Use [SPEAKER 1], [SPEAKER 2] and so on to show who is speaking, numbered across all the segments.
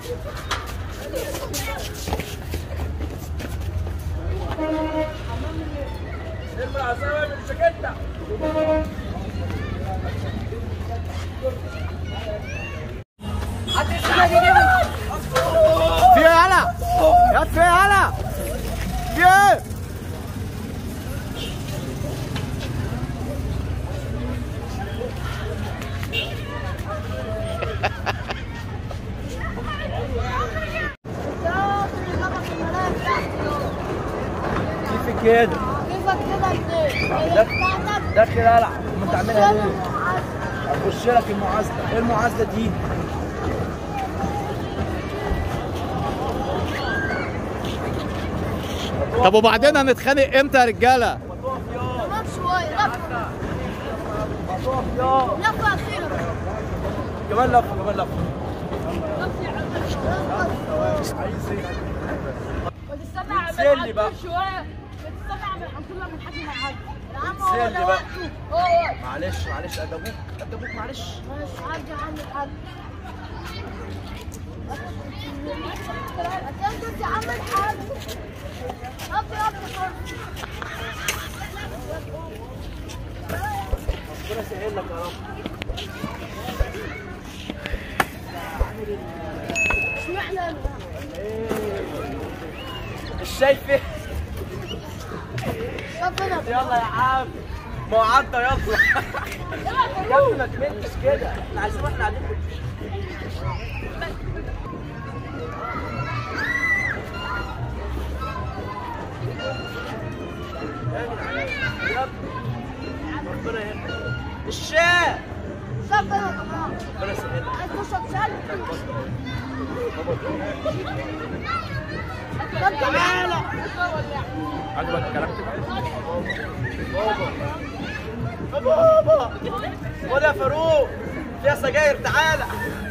[SPEAKER 1] في ايه هلا يا في ايه هلا في ايه كيف كده
[SPEAKER 2] كيفك كده انت؟
[SPEAKER 1] ده-
[SPEAKER 2] بتاعتك
[SPEAKER 1] داخل العب ما انت عاملها
[SPEAKER 2] خش
[SPEAKER 1] ليه
[SPEAKER 2] لنا
[SPEAKER 1] اخش لك المعازله ايه المعازله دي طب وبعدين هنتخانق امتى يا رجاله
[SPEAKER 2] كمان شوية لفة لفة أخيرة
[SPEAKER 1] كمان لفه كمان لفه
[SPEAKER 2] وتستنى على
[SPEAKER 1] سيلي بقى.
[SPEAKER 2] شوية وتستنى على الحمد لله من حد ما يعدي يا عم هو
[SPEAKER 1] سيلي
[SPEAKER 2] ده
[SPEAKER 1] بقى.
[SPEAKER 2] وقته هو وقته
[SPEAKER 1] معلش معلش ادبوك ادبوك معلش
[SPEAKER 2] مش عادي يا عم الحاج أتنزل يا عم الحاج أبي أبي خالص
[SPEAKER 1] ربنا يسهل لك يا رب
[SPEAKER 2] اشمعنى
[SPEAKER 1] مش شايفه
[SPEAKER 2] طب أنا
[SPEAKER 1] يلا يا عم ما هو عدى يلا يا ابني ما كملتش كده احنا عايزين واحنا قاعدين يا ابني ربنا يهديك الشاي
[SPEAKER 2] طب أنا كمان
[SPEAKER 1] ربنا يسهل لك
[SPEAKER 2] عايز تشرب شاي طب تعالى
[SPEAKER 1] عجبك الكلام بابا بابا خد يا فاروق فيها سجاير تعالى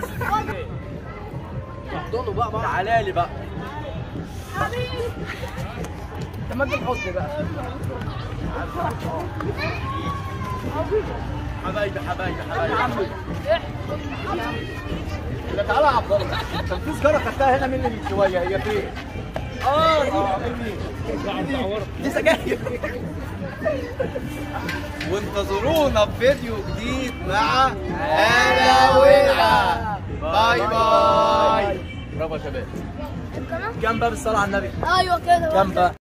[SPEAKER 1] احضنه بقى بقى تعالى لي بقى
[SPEAKER 2] حبيبي
[SPEAKER 1] انت ما تجيب حضني بقى حبايبي حبايبي حبايبي لا تعالى يا عبد الله كان في سجاره خدتها هنا مني من شويه هي فين؟ اه دي مني دي سجاير وانتظرونا في فيديو جديد مع انا ويلعب باي باي برافو يا شباب
[SPEAKER 2] كمان
[SPEAKER 1] كام باب الصلاه على النبي
[SPEAKER 2] ايوه كده
[SPEAKER 1] كام بقى